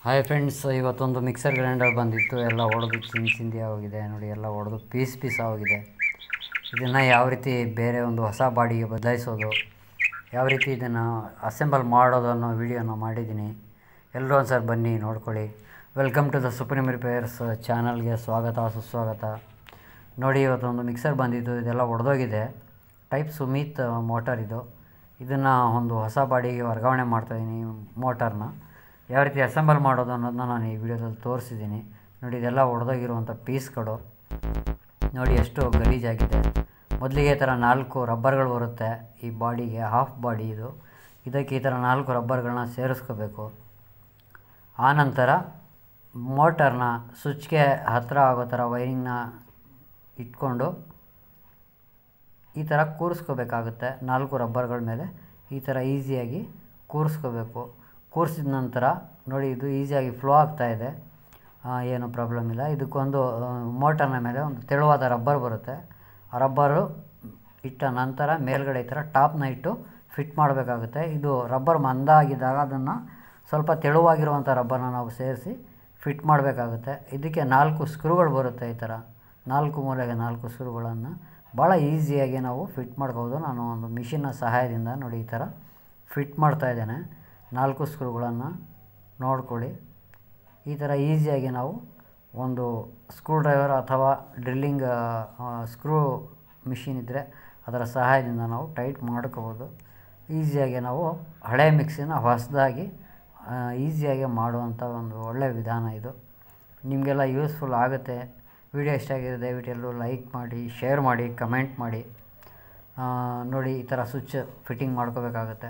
hi friends ಇವತ್ತೊಂದು mixer grinder ಬಂದಿತ್ತು ಎಲ್ಲ ಒಡೆದು ಚಿಂದಿ ಚಿಂದಿ ಆಗೋಗಿದೆ ನೋಡಿ ಎಲ್ಲ ಒಡೆದು ಪೀಸ್ ಪೀಸ್ ಆಗೋಗಿದೆ ಇದನ್ನು ಯಾವ ರೀತಿ ಬೇರೆ ಒಂದು ಹೊಸ ಬಾಡಿಗೆ ಬದಲಾಯಿಸೋದು ಯಾವ ರೀತಿ ಇದನ್ನು ಅಸೆಂಬಲ್ ಮಾಡೋದು ಅನ್ನೋ ವಿಡಿಯೋನ ಮಾಡಿದ್ದೀನಿ ಎಲ್ಲರೂ ಒಂದು ಸರ್ ಬನ್ನಿ ನೋಡ್ಕೊಳ್ಳಿ welcome to the Supreme repairs ಚಾನಲ್ಗೆ ಸ್ವಾಗತ ಸುಸ್ವಾಗತ ನೋಡಿ ಇವತ್ತೊಂದು ಮಿಕ್ಸರ್ ಬಂದಿದ್ದು ಇದೆಲ್ಲ ಒಡೆದೋಗಿದೆ ಟೈಪ್ ಸುಮಿತ್ ಮೋಟರ್ ಇದು ಇದನ್ನು ಒಂದು ಹೊಸ ಬಾಡಿಗೆ ವರ್ಗಾವಣೆ ಮಾಡ್ತಾಯಿದ್ದೀನಿ ಮೋಟರ್ನ ಯಾವ ರೀತಿ ಅಸೆಂಬಲ್ ಮಾಡೋದು ಅನ್ನೋದನ್ನ ನಾನು ಈ ವಿಡಿಯೋದಲ್ಲಿ ತೋರಿಸಿದ್ದೀನಿ ನೋಡಿ ಇದೆಲ್ಲ ಒಡೆದೋಗಿರುವಂಥ ಪೀಸ್ಗಳು ನೋಡಿ ಎಷ್ಟು ಗಲೀಜಾಗಿದೆ ಮೊದಲಿಗೆ ಈ ಥರ ನಾಲ್ಕು ರಬ್ಬರ್ಗಳು ಬರುತ್ತೆ ಈ ಬಾಡಿಗೆ ಹಾಫ್ ಬಾಡಿ ಇದು ಇದಕ್ಕೆ ಈ ಥರ ನಾಲ್ಕು ರಬ್ಬರ್ಗಳನ್ನ ಸೇರಿಸ್ಕೋಬೇಕು ಆನಂತರ ಮೋಟರ್ನ ಸ್ವಿಚ್ಗೆ ಹತ್ತಿರ ಆಗೋ ಥರ ವೈರಿಂಗ್ನ ಇಟ್ಕೊಂಡು ಈ ಥರ ಕೂರಿಸ್ಕೋಬೇಕಾಗುತ್ತೆ ನಾಲ್ಕು ರಬ್ಬರ್ಗಳ ಮೇಲೆ ಈ ಥರ ಈಸಿಯಾಗಿ ಕೂರಿಸ್ಕೋಬೇಕು ಕೂರಿಸಿದ ನಂತರ ನೋಡಿ ಇದು ಈಸಿಯಾಗಿ ಫ್ಲೋ ಆಗ್ತಾಯಿದೆ ಏನು ಪ್ರಾಬ್ಲಮ್ ಇಲ್ಲ ಇದಕ್ಕೊಂದು ಮೋಟರ್ನ ಮೇಲೆ ಒಂದು ತೆಳುವಾದ ರಬ್ಬರ್ ಬರುತ್ತೆ ಆ ರಬ್ಬರು ಇಟ್ಟ ನಂತರ ಮೇಲ್ಗಡೆ ಈ ಥರ ಟಾಪ್ನ ಇಟ್ಟು ಫಿಟ್ ಮಾಡಬೇಕಾಗುತ್ತೆ ಇದು ರಬ್ಬರ್ ಮಂದಾಗಿದ್ದಾಗ ಅದನ್ನು ಸ್ವಲ್ಪ ತೆಳುವಾಗಿರುವಂಥ ರಬ್ಬರ್ನ ನಾವು ಸೇರಿಸಿ ಫಿಟ್ ಮಾಡಬೇಕಾಗುತ್ತೆ ಇದಕ್ಕೆ ನಾಲ್ಕು ಸ್ಕ್ರೂಗಳು ಬರುತ್ತೆ ಈ ಥರ ನಾಲ್ಕು ಮೂಲೆಗೆ ನಾಲ್ಕು ಸ್ಕ್ರೂಗಳನ್ನು ಭಾಳ ಈಸಿಯಾಗಿ ನಾವು ಫಿಟ್ ಮಾಡ್ಕೋಬೋದು ನಾನು ಒಂದು ಮಿಷಿನ್ನ ಸಹಾಯದಿಂದ ನೋಡಿ ಈ ಥರ ಫಿಟ್ ಮಾಡ್ತಾ ಇದ್ದೇನೆ ನಾಲ್ಕು ಸ್ಕ್ರೂಗಳನ್ನು ನೋಡ್ಕೊಳ್ಳಿ ಈ ಥರ ಈಸಿಯಾಗಿ ನಾವು ಒಂದು ಸ್ಕ್ರೂ ಡ್ರೈವರ್ ಅಥವಾ ಡ್ರಿಲ್ಲಿಂಗ್ ಸ್ಕ್ರೂ ಮಿಷಿನ್ ಇದ್ದರೆ ಅದರ ಸಹಾಯದಿಂದ ನಾವು ಟೈಟ್ ಮಾಡ್ಕೋಬೋದು ಈಸಿಯಾಗಿ ನಾವು ಹಳೆ ಮಿಕ್ಸಿನ ಹೊಸದಾಗಿ ಈಸಿಯಾಗಿ ಮಾಡುವಂಥ ಒಂದು ಒಳ್ಳೆಯ ವಿಧಾನ ಇದು ನಿಮಗೆಲ್ಲ ಯೂಸ್ಫುಲ್ ಆಗುತ್ತೆ ವಿಡಿಯೋ ಇಷ್ಟ ಆಗಿದೆ ದಯವಿಟ್ಟು ಎಲ್ಲರೂ ಲೈಕ್ ಮಾಡಿ ಶೇರ್ ಮಾಡಿ ಕಮೆಂಟ್ ಮಾಡಿ ನೋಡಿ ಈ ಥರ ಸ್ವಿಚ್ ಫಿಟ್ಟಿಂಗ್ ಮಾಡ್ಕೋಬೇಕಾಗತ್ತೆ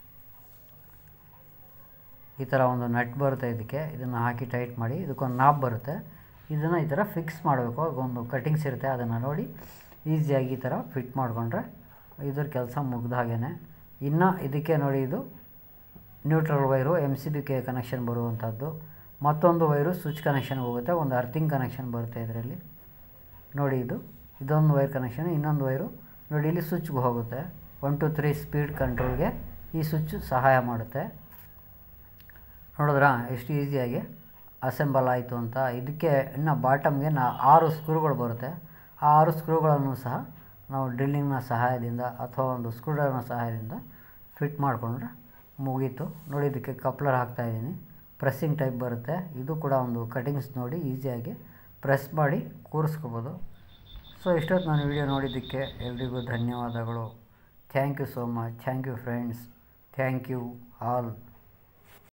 ಈ ಥರ ಒಂದು ನಟ್ ಬರುತ್ತೆ ಇದಕ್ಕೆ ಇದನ್ನು ಹಾಕಿ ಟೈಟ್ ಮಾಡಿ ಇದಕ್ಕೊಂದು ನಾಬ್ ಬರುತ್ತೆ ಇದನ್ನು ಈ ಥರ ಫಿಕ್ಸ್ ಮಾಡಬೇಕು ಒಂದು ಕಟಿಂಗ್ಸ್ ಇರುತ್ತೆ ಅದನ್ನು ನೋಡಿ ಈಸಿಯಾಗಿ ಈ ಥರ ಫಿಟ್ ಮಾಡಿಕೊಂಡ್ರೆ ಇದ್ರ ಕೆಲಸ ಮುಗ್ದ ಹಾಗೇ ಇನ್ನು ಇದಕ್ಕೆ ನೋಡಿ ಇದು neutral wire M C B ಕೆ ಕನೆಕ್ಷನ್ ಬರುವಂಥದ್ದು ಮತ್ತೊಂದು ವೈರು ಸ್ವಿಚ್ ಕನೆಕ್ಷನ್ ಹೋಗುತ್ತೆ ಒಂದು ಅರ್ಥಿಂಗ್ ಕನೆಕ್ಷನ್ ಬರುತ್ತೆ ಇದರಲ್ಲಿ ನೋಡಿ ಇದು ಇದೊಂದು ವೈರ್ ಕನೆಕ್ಷನ್ ಇನ್ನೊಂದು ವೈರು ನೋಡಿ ಇಲ್ಲಿ ಸ್ವಿಚ್ಗೆ ಹೋಗುತ್ತೆ ಒನ್ ಟು ತ್ರೀ ಸ್ಪೀಡ್ ಕಂಟ್ರೋಲ್ಗೆ ಈ ಸ್ವಿಚ್ ಸಹಾಯ ಮಾಡುತ್ತೆ ನೋಡಿದ್ರಾ ಎಷ್ಟು ಈಸಿಯಾಗಿ ಅಸೆಂಬಲ್ ಆಯಿತು ಅಂತ ಇದಕ್ಕೆ ಇನ್ನು ಬಾಟಮ್ಗೆ ನಾ ಆರು ಸ್ಕ್ರೂಗಳು ಬರುತ್ತೆ ಆ ಆರು ಸ್ಕ್ರೂಗಳನ್ನು ಸಹ ನಾವು ಡ್ರಿಲ್ಲಿಂಗ್ನ ಸಹಾಯದಿಂದ ಅಥವಾ ಒಂದು ಸ್ಕ್ರೂ ಡ್ರೈವರ್ನ ಸಹಾಯದಿಂದ ಫಿಟ್ ಮಾಡಿಕೊಂಡ್ರೆ ಮುಗೀತು ನೋಡಿ ಇದಕ್ಕೆ ಕಪ್ಲರ್ ಹಾಕ್ತಾಯಿದ್ದೀನಿ ಪ್ರೆಸ್ಸಿಂಗ್ ಟೈಪ್ ಬರುತ್ತೆ ಇದು ಕೂಡ ಒಂದು ಕಟಿಂಗ್ಸ್ ನೋಡಿ ಈಸಿಯಾಗಿ ಪ್ರೆಸ್ ಮಾಡಿ ಕೂರಿಸ್ಕೋಬೋದು ಸೊ ಇಷ್ಟೊತ್ತು ನಾನು ವಿಡಿಯೋ ನೋಡಿದ್ದಕ್ಕೆ ಎಲ್ರಿಗೂ ಧನ್ಯವಾದಗಳು thank you so much thank you friends thank you all